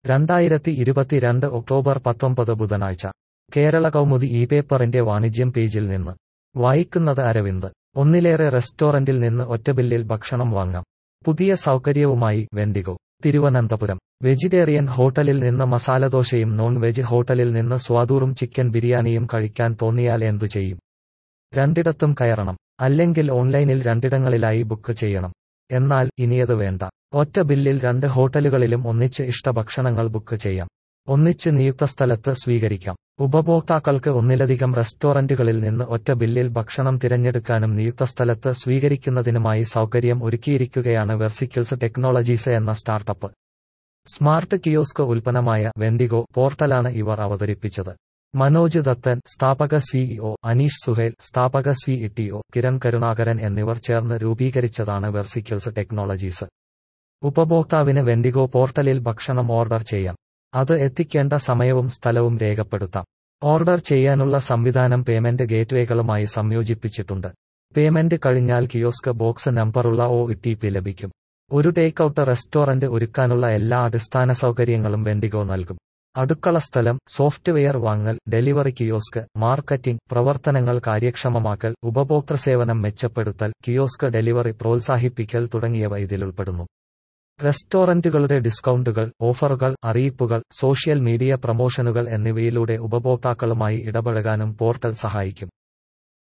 രണ്ടായിരത്തി ഇരുപത്തിരണ്ട് ഒക്ടോബർ പത്തൊമ്പത് ബുധനാഴ്ച കേരള കൗമുദി ഈ പേപ്പറിന്റെ വാണിജ്യം പേജിൽ നിന്ന് വായിക്കുന്നത് അരവിന്ദ് ഒന്നിലേറെ റെസ്റ്റോറന്റിൽ നിന്ന് ഒറ്റബില്ലിൽ ഭക്ഷണം വാങ്ങാം പുതിയ സൗകര്യവുമായി വെൻഡിഗോ തിരുവനന്തപുരം വെജിറ്റേറിയൻ ഹോട്ടലിൽ നിന്ന് മസാലദോശയും നോൺ വെജ് ഹോട്ടലിൽ നിന്ന് സ്വാദൂറും ചിക്കൻ ബിരിയാണിയും കഴിക്കാൻ തോന്നിയാൽ എന്തു ചെയ്യും രണ്ടിടത്തും കയറണം അല്ലെങ്കിൽ ഓൺലൈനിൽ രണ്ടിടങ്ങളിലായി ബുക്ക് ചെയ്യണം എന്നാൽ ഇനിയത് വേണ്ട ഒറ്റ ബില്ലിൽ രണ്ട് ഹോട്ടലുകളിലും ഒന്നിച്ച് ഇഷ്ടഭക്ഷണങ്ങൾ ബുക്ക് ചെയ്യാം ഒന്നിച്ച് നിയുക്ത സ്ഥലത്ത് സ്വീകരിക്കാം ഉപഭോക്താക്കൾക്ക് ഒന്നിലധികം റെസ്റ്റോറന്റുകളിൽ നിന്ന് ഒറ്റ ബില്ലിൽ ഭക്ഷണം തിരഞ്ഞെടുക്കാനും നിയുക്ത സ്ഥലത്ത് സ്വീകരിക്കുന്നതിനുമായി സൗകര്യം ഒരുക്കിയിരിക്കുകയാണ് വെർസിക്കിൾസ് ടെക്നോളജീസ് എന്ന സ്റ്റാർട്ടപ്പ് സ്മാർട്ട് കിയോസ്ക് ഉൽപ്പന്നമായ വെൻഡിഗോ പോർട്ടലാണ് ഇവർ അവതരിപ്പിച്ചത് മനോജ് ദത്തൻ സ്ഥാപക സിഇഒ അനീഷ് സുഹേൽ സ്ഥാപക സിഇടിഒ കിരൺ കരുണാകരൻ എന്നിവർ ചേർന്ന് രൂപീകരിച്ചതാണ് വെർസിക്കിൾസ് ടെക്നോളജീസ് ഉപഭോക്താവിന് വെൻഡിഗോ പോർട്ടലിൽ ഭക്ഷണം ഓർഡർ ചെയ്യാം അത് എത്തിക്കേണ്ട സമയവും സ്ഥലവും രേഖപ്പെടുത്താം ഓർഡർ ചെയ്യാനുള്ള സംവിധാനം പേയ്മെന്റ് ഗേറ്റ്വേകളുമായി സംയോജിപ്പിച്ചിട്ടുണ്ട് പേയ്മെന്റ് കഴിഞ്ഞാൽ കിയോസ്ക് ബോക്സ് നമ്പറുള്ള ഒ ടി ലഭിക്കും ഒരു ടേക്ക്ഔട്ട് റെസ്റ്റോറന്റ് ഒരുക്കാനുള്ള എല്ലാ അടിസ്ഥാന സൗകര്യങ്ങളും വെൻഡിഗോ നൽകും അടുക്കള സ്ഥലം സോഫ്റ്റ്വെയർ വാങ്ങൽ ഡെലിവറി കിയോസ്ക് മാർക്കറ്റിംഗ് പ്രവർത്തനങ്ങൾ കാര്യക്ഷമമാക്കൽ ഉപഭോക്തൃ സേവനം മെച്ചപ്പെടുത്തൽ കിയോസ്ക് ഡെലിവറി പ്രോത്സാഹിപ്പിക്കൽ തുടങ്ങിയവ ഇതിലുൾപ്പെടുന്നു റെസ്റ്റോറന്റുകളുടെ ഡിസ്കൗണ്ടുകൾ ഓഫറുകൾ അറിയിപ്പുകൾ സോഷ്യൽ മീഡിയ പ്രമോഷനുകൾ എന്നിവയിലൂടെ ഉപഭോക്താക്കളുമായി ഇടപഴകാനും പോർട്ടൽ സഹായിക്കും